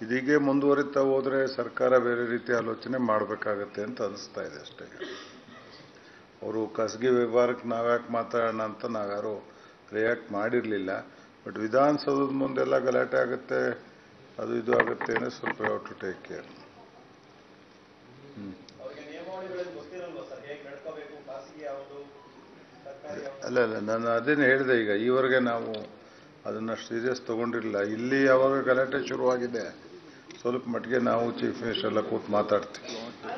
ಇದೀಗೆ ಮುಂದುವರಿತಾ ಹೋದ್ರೆ ಸರ್ಕಾರ ಬೇರೆ ರೀತಿ ಆಲೋಚನೆ ಮಾಡಬೇಕಾಗತ್ತೆ ಅಂತ ಅನಿಸ್ತಾ ಇದೆ ಅಷ್ಟೇ ಅವರು ಖಾಸಗಿ ವ್ಯವಹಾರಕ್ಕೆ ನಾವ್ಯಾಕೆ ಮಾತಾಡೋಣ ಅಂತ ನಾವ್ಯಾರು ರಿಯಾಕ್ಟ್ ಮಾಡಿರಲಿಲ್ಲ ಬಟ್ ವಿಧಾನಸೌಧದ ಮುಂದೆಲ್ಲ ಗಲಾಟೆ ಆಗುತ್ತೆ ಅದು ಇದು ಆಗುತ್ತೆ ಅಂದರೆ ಸ್ವಲ್ಪ ಯಾವ ಟು ಟೇಕ್ ಕೇರ್ ಅವರಿಗೆ ನಿಯಮಾವಳಿಗಳಲ್ಲಿ ಗೊತ್ತಿರಲ್ವಾ ಸರ್ ಹೇಗೆ ನಡ್ಕೋಬೇಕು ಖಾಸಗಿ ಯಾವುದು ಸರ್ಕಾರಿ ಯಾವುದು ಅಲ್ಲ ಅಲ್ಲ ನಾನು ಅದನ್ನೇ ಹೇಳಿದೆ ಈಗ ಈವರೆಗೆ ನಾವು ಅದನ್ನ ಸೀರಿಯಸ್ ತಗೊಂಡಿರಲಿಲ್ಲ ಇಲ್ಲಿ ಯಾವಾಗ ಗಲಾಟೆ ಶುರುವಾಗಿದೆ ಸ್ವಲ್ಪ ಮಟ್ಟಿಗೆ ನಾವು ಚೀಫ್ ಮಿನಿಸ್ಟರ್ ಎಲ್ಲ ಕೂತ್ ಮಾತಾಡ್ತೀವಿ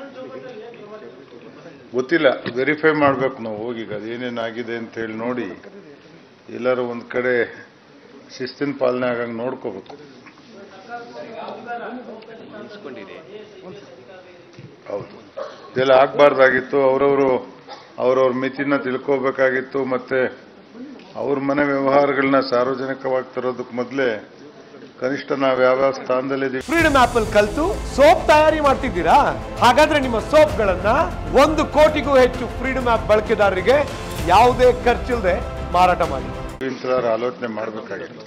ಗೊತ್ತಿಲ್ಲ ವೆರಿಫೈ ಮಾಡ್ಬೇಕು ನಾವು ಹೋಗಿ ಈಗ ಅದೇನೇನು ಆಗಿದೆ ಅಂತ ಹೇಳಿ ನೋಡಿ ಎಲ್ಲರೂ ಒಂದ್ ಕಡೆ ಶಿಸ್ತಿನ ಪಾಲನೆ ಆಗಂಗೆ ನೋಡ್ಕೋಬೇಕು ಹೌದು ಇದೆಲ್ಲ ಆಗ್ಬಾರ್ದಾಗಿತ್ತು ಅವರವರು ಅವರವ್ರ ಮಿತಿನ ತಿಳ್ಕೋಬೇಕಾಗಿತ್ತು ಮತ್ತೆ ಅವ್ರ ಮನೆ ವ್ಯವಹಾರಗಳನ್ನ ಸಾರ್ವಜನಿಕವಾಗಿ ತರೋದಕ್ಕೆ ಮೊದಲೇ ಕನಿಷ್ಠ ನಾವು ಯಾವ್ಯಾವ ಸ್ಥಾನದಲ್ಲಿದ್ದೀವಿ ಫ್ರೀಡಮ್ ಆಪ್ ಅಲ್ಲಿ ಕಲ್ತು ಸೋಪ್ ತಯಾರಿ ಮಾಡ್ತಿದ್ದೀರಾ ಹಾಗಾದ್ರೆ ನಿಮ್ಮ ಸೋಪ್ಗಳನ್ನ ಒಂದು ಕೋಟಿಗೂ ಹೆಚ್ಚು ಫ್ರೀಡಮ್ ಆಪ್ ಬಳಕೆದಾರರಿಗೆ ಯಾವುದೇ ಖರ್ಚಿಲ್ಲದೆ ಮಾರಾಟ ಮಾಡಿ ಇಂಥದಾರ ಆಲೋಚನೆ ಮಾಡಬೇಕಾಗಿತ್ತು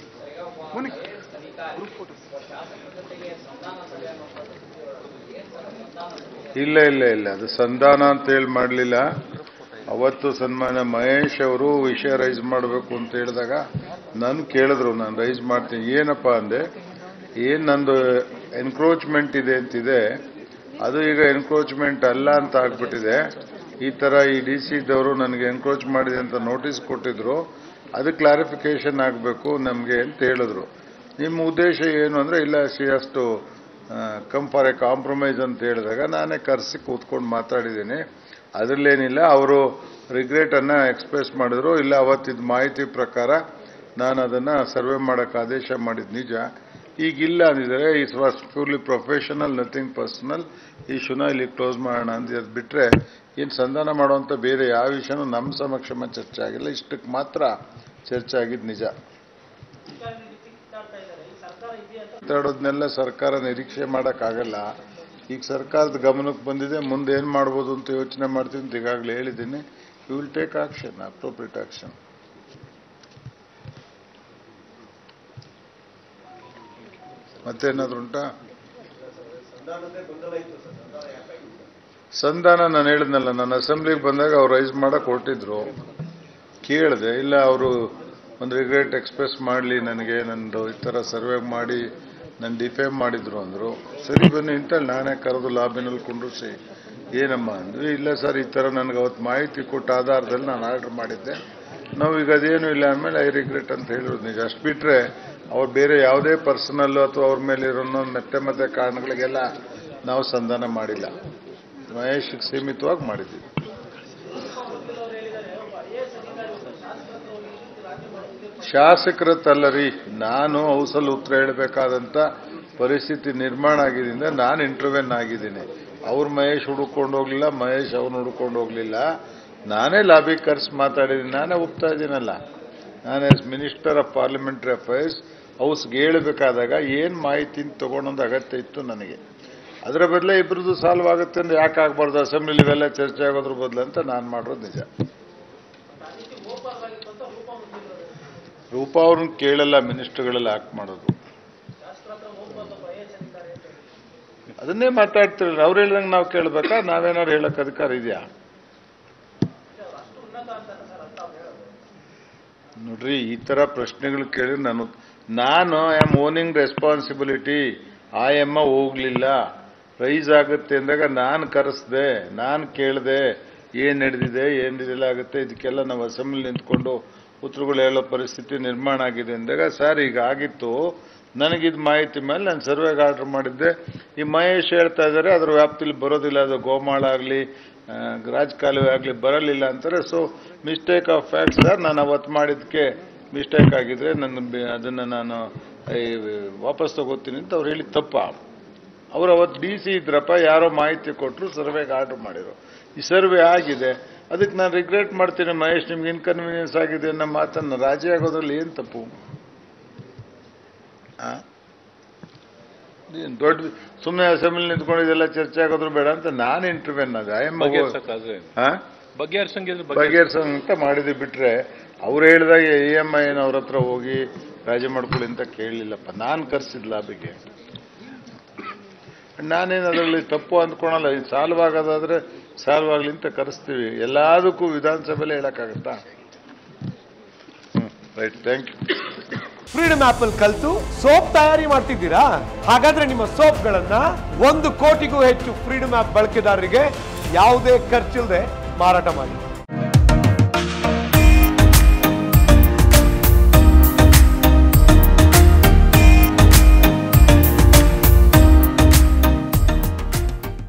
ಇಲ್ಲ ಇಲ್ಲ ಇಲ್ಲ ಅದು ಸಂಧಾನ ಅಂತ ಹೇಳಿ ಮಾಡಲಿಲ್ಲ ಅವತ್ತು ಸನ್ಮಾನ್ಯ ಮಹೇಶ್ ಅವರು ವಿಷಯ ರೈಸ್ ಮಾಡಬೇಕು ಅಂತ ಹೇಳಿದಾಗ ನನ್ ಕೇಳಿದ್ರು ನಾನು ರೈಸ್ ಮಾಡ್ತೀನಿ ಏನಪ್ಪ ಅಂದೆ ಏನ್ ನಂದು ಎನ್ಕ್ರೋಚ್ಮೆಂಟ್ ಇದೆ ಅಂತಿದೆ ಅದು ಈಗ ಎನ್ಕ್ರೋಚ್ಮೆಂಟ್ ಅಲ್ಲ ಅಂತ ಆಗ್ಬಿಟ್ಟಿದೆ ಈ ತರ ಈ ಡಿ ಸಿ ಇದ್ದವರು ನನಗೆ ಎನ್ಕ್ರೋಚ್ ಮಾಡಿದೆ ಅಂತ ನೋಟಿಸ್ ಕೊಟ್ಟಿದ್ರು ಅದು ಕ್ಲಾರಿಫಿಕೇಶನ್ ಆಗಬೇಕು ನಮಗೆ ಅಂತ ಹೇಳಿದ್ರು ನಿಮ್ಮ ಉದ್ದೇಶ ಏನು ಅಂದ್ರೆ ಇಲ್ಲ ಸಿ ಅಷ್ಟು ಕಮ್ ಫಾರ್ ಎ ಕಾಂಪ್ರಮೈಸ್ ಅಂತ ಹೇಳಿದಾಗ ನಾನೇ ಕರೆಸಿ ಕೂತ್ಕೊಂಡು ಮಾತಾಡಿದ್ದೀನಿ ಅದರಲ್ಲೇನಿಲ್ಲ ಅವರು ರಿಗ್ರೆಟ್ ಅನ್ನ ಎಕ್ಸ್ಪ್ರೆಸ್ ಮಾಡಿದ್ರು ಇಲ್ಲ ಅವತ್ತಿದ್ದ ಮಾಹಿತಿ ಪ್ರಕಾರ ನಾನು ಅದನ್ನ ಸರ್ವೆ ಮಾಡಕ್ಕೆ ಆದೇಶ ಮಾಡಿದ್ ನಿಜ ಈಗಿಲ್ಲ ಅಂದಿದ್ದಾರೆ it was purely professional nothing personal ಇಶ್ಯೂನ ಇಲ್ಲಿ ಕ್ಲೋಸ್ ಮಾಡೋಣ ಅಂತ ಅದು ಬಿಟ್ರೆ ಏನು ಸಂಧಾನ ಮಾಡುವಂತ ಬೇರೆ ಯಾವ ವಿಷಯನೂ ನಮ್ಮ ಸಮಕ್ಷಮ ಚರ್ಚೆ ಆಗಿಲ್ಲ ಇಷ್ಟಕ್ಕೆ ಮಾತ್ರ ಚರ್ಚೆ ಆಗಿದ್ದು ನಿಜ ಮಾತಾಡೋದನ್ನೆಲ್ಲ ಸರ್ಕಾರ ನಿರೀಕ್ಷೆ ಮಾಡೋಕ್ಕಾಗಲ್ಲ ಈಗ ಸರ್ಕಾರದ ಗಮನಕ್ಕೆ ಬಂದಿದೆ ಮುಂದೆ ಏನು ಮಾಡ್ಬೋದು ಅಂತ ಯೋಚನೆ ಮಾಡ್ತೀನಿ ಅಂತ ಈಗಾಗಲೇ ಹೇಳಿದ್ದೀನಿ you will take action appropriate action ಮತ್ತೇನಾದ್ರೂ ಉಂಟಾ ಸಂಧಾನದೇ ಗೊಂದಲ ಇತ್ತು ಸರ್ ಸಂಧಾನ ಯಾಕಾಗಿತ್ತು ಸಂಧಾನ ನಾನು ಹೇಳಿದ್ನಲ್ಲ ನಾನು ಅಸೆಂಬ್ಲಿಗೆ ಬಂದಾಗ ಅವ್ರು ರೈಸ್ ಮಾಡಕ್ ಹೊರಟಿದ್ರು ಕೇಳಿದೆ ಇಲ್ಲ ಅವರು ಒಂದು ರಿಗ್ರೆಟ್ ಎಕ್ಸ್ಪ್ರೆಸ್ ಮಾಡಲಿ ನನಗೆ ನಂದು ಈ ಥರ ಸರ್ವೆ ಮಾಡಿ ನನ್ನ ಡಿಫೇಮ್ ಮಾಡಿದ್ರು ಅಂದರು ಸರಿ ಬನ್ನಿ ಅಂತೇಳಿ ನಾನೇ ಕರೆದು ಲಾಬಿನಲ್ಲಿ ಕುಂಡ್ರಿಸಿ ಏನಮ್ಮ ಅಂದ್ವಿ ಇಲ್ಲ ಸರ್ ಈ ಥರ ನನಗೆ ಅವತ್ತು ಮಾಹಿತಿ ಕೊಟ್ಟ ಆಧಾರದಲ್ಲಿ ನಾನು ಆರ್ಡರ್ ಮಾಡಿದ್ದೆ ನಾವು ಈಗ ಅದೇನು ಇಲ್ಲ ಅಂದಮೇಲೆ ಐ ರಿಗ್ರೆಟ್ ಅಂತ ಹೇಳಿರೋದು ನಿಜ ಅಷ್ಟು ಬಿಟ್ಟರೆ ಅವ್ರು ಬೇರೆ ಯಾವುದೇ ಪರ್ಸನಲ್ ಅಥವಾ ಅವ್ರ ಮೇಲೆ ಇರೋ ಮತ್ತೆ ಮತ್ತೆ ಕಾರಣಗಳಿಗೆಲ್ಲ ನಾವು ಸಂಧಾನ ಮಾಡಿಲ್ಲ ಮಹೇಶ್ಗೆ ಸೀಮಿತವಾಗಿ ಮಾಡಿದ್ವಿ ಶಾಸಕರ ತಲ್ಲರಿ ನಾನು ಹೌಸಲ್ಲಿ ಉತ್ತರ ಹೇಳಬೇಕಾದಂತ ಪರಿಸ್ಥಿತಿ ನಿರ್ಮಾಣ ಆಗಿದ್ದರಿಂದ ನಾನು ಇಂಟರ್ವೆನ್ ಆಗಿದ್ದೀನಿ ಅವ್ರ ಮಹೇಶ್ ಹುಡುಕೊಂಡು ಹೋಗ್ಲಿಲ್ಲ ಮಹೇಶ್ ಅವ್ರನ್ನ ಹುಡುಕೊಂಡು ಹೋಗ್ಲಿಲ್ಲ ನಾನೇ ಲಾಬಿ ಕರ್ಸ್ ಮಾತಾಡಿದ್ದೀನಿ ನಾನೇ ಒಪ್ತಾ ಇದ್ದೀನಲ್ಲ ನಾನು as minister of parliamentary affairs ಹೌಸ್ಗೆ ಹೇಳಬೇಕಾದಾಗ ಏನ್ ಮಾಹಿತಿ ತಗೊಂಡೊಂದು ಅಗತ್ಯ ಇತ್ತು ನನಗೆ ಅದರ ಬದಲೇ ಇಬ್ಬರದು ಸಾಲ್ವ್ ಆಗುತ್ತೆ ಅಂದ್ರೆ ಯಾಕೆ ಆಗ್ಬಾರ್ದು ಅಸೆಂಬ್ಲಿಲಿ ಇವೆಲ್ಲ ಚರ್ಚೆ ಆಗೋದ್ರ ಬದಲು ಅಂತ ನಾನು ಮಾಡೋದು ನಿಜ ರೂಪಾ ಅವ್ರನ್ನ ಕೇಳಲ್ಲ ಮಿನಿಸ್ಟರ್ಗಳೆಲ್ಲ ಆಕ್ಟ್ ಮಾಡೋದು ಅದನ್ನೇ ಮಾತಾಡ್ತಿರಲ್ಲ ಅವ್ರು ಹೇಳ್ದಂಗೆ ನಾವು ಕೇಳಬೇಕಾ ನಾವೇನಾದ್ರು ಹೇಳಕ್ ಅಧಿಕಾರ ಇದೆಯಾ ನೋಡ್ರಿ ಈ ತರ ಪ್ರಶ್ನೆಗಳು ಕೇಳಿ ನಾನು ನಾನು ಐ ಆಮ್ ಓನಿಂಗ್ ರೆಸ್ಪಾನ್ಸಿಬಿಲಿಟಿ ಆ ಎಮ್ಮ ಹೋಗ್ಲಿಲ್ಲ ರೈಸ್ ಆಗುತ್ತೆ ಅಂದಾಗ ನಾನು ಕರೆಸ್ದೆ ನಾನು ಕೇಳಿದೆ ಏನ್ ನಡೆದಿದೆ ಏನ್ ನಡೆದಿಲ್ಲ ಆಗುತ್ತೆ ಇದಕ್ಕೆಲ್ಲ ನಾವು ಅಸೆಂಬ್ಲಿ ನಿಂತ್ಕೊಂಡು ಉತ್ತರಗಳು ಹೇಳೋ ಪರಿಸ್ಥಿತಿ ನಿರ್ಮಾಣ ಆಗಿದೆ ಅಂದಾಗ ಸರ್ ಈಗ ಆಗಿತ್ತು ನನಗಿದ್ ಮಾಹಿತಿ ಮೇಲೆ ನಾನು ಸರ್ವೆಗೆ ಆರ್ಡರ್ ಮಾಡಿದ್ದೆ ಈ ಮಹೇಶ್ ಹೇಳ್ತಾ ಇದ್ದಾರೆ ಅದ್ರ ವ್ಯಾಪ್ತಿಲಿ ಬರೋದಿಲ್ಲ ಅದು ಗೋಮಾಳ ಆಗಲಿ ರಾಜಕಾಲುವೆ ಆಗಲಿ ಬರಲಿಲ್ಲ ಅಂತಾರೆ so mistake of fact sir ನಾನು ಅವತ್ತು ಮಾಡಿದ್ದಕ್ಕೆ ಮಿಸ್ಟೇಕ್ ಆಗಿದ್ರೆ ನನ್ನ ಬಿ- ಅದನ್ನ ನಾನು ಈ, ವಾಪಸ್ ತಗೋತೀನಿ ಅಂತ ಅವ್ರು ಹೇಳಿದ ತಪ್ಪ ಅವ್ರು ಅವತ್ತು ಡಿ ಸಿ ಇದ್ರಪ್ಪ ಯಾರೋ ಮಾಹಿತಿ ಕೊಟ್ಟರು ಸರ್ವೆಗೆ ಆರ್ಡರ್ ಮಾಡಿರೋ ಈ ಸರ್ವೆ ಆಗಿದೆ ಅದಕ್ಕೆ ನಾನು ರಿಗ್ರೆಟ್ ಮಾಡ್ತೀನಿ ಮಹೇಶ್ ನಿಮ್ಗೆ ಇನ್ಕನ್ವೀನಿಯನ್ಸ್ ಆಗಿದೆ ಅನ್ನೋ ಮಾತನ್ನು ರಾಜಿ ಆಗೋದ್ರಲ್ಲಿ ಏನು ತಪ್ಪು ಆ? ಏನ್ ದೊಡ್ಡ ಸುಮ್ಮನೆ ಅಸೆಂಬ್ಲಿ ನಿಂತ್ಕೊಂಡು ಇದೆಲ್ಲ ಚರ್ಚೆ ಆಗೋದ್ರು ಬೇಡ ಅಂತ ನಾನು ಇಂಟರ್ವೆನ್ ಆದ ಐ ಎಮ್ ಬಗೆಹರ್ಸಕ್ಕಾದ್ರೆ ಹಾ ಬಗೆಹರ್ಸಂಗಿದ್ರೆ ಬಗೆಹರಿಸೋ ಅಂತ ಮಾಡಿದ್ವಿ ಬಿಟ್ರೆ ಅವ್ರು ಹೇಳಿದಾಗ ಇ ಎಮ್ ಐ ಅವ್ರ ಹತ್ರ ಹೋಗಿ ರಾಜಿ ಮಾಡ್ಕೊಳ್ಳಿ ಅಂತ ಕೇಳಲಿಲ್ಲಪ್ಪ ನಾನು ಕರ್ಸಿದ್ ಲಾಬಿಗೆ ನಾನೇನು ಅದರಲ್ಲಿ ತಪ್ಪು ಅಂದ್ಕೊಳಲ್ಲ ಇದು ಸಾಲ್ವ್ ಆಗೋದಾದ್ರೆ ಸಾಲ್ವ್ ಆಗ್ಲಿ ಅಂತ ಕರೆಸ್ತೀವಿ ಎಲ್ಲದಕ್ಕೂ ವಿಧಾನಸಭೆಲೆ ಹೇಳಕ್ಕಾಗತ್ತಾ hmm right thank you freedom app ಅಲ್ಲಿ ಕಲ್ತು ಸೋಪ್ ತಯಾರಿ ಮಾಡ್ತಿದ್ದೀರಾ ಹಾಗಾದ್ರೆ ನಿಮ್ಮ ಸೋಪ್ಗಳನ್ನ ಒಂದು ಕೋಟಿಗೂ ಹೆಚ್ಚು ಫ್ರೀಡಮ್ ಆಪ್ ಬಳಕೆದಾರರಿಗೆ ಯಾವುದೇ ಖರ್ಚಿಲ್ಲದೆ ಮಾರಾಟ ಮಾಡಿ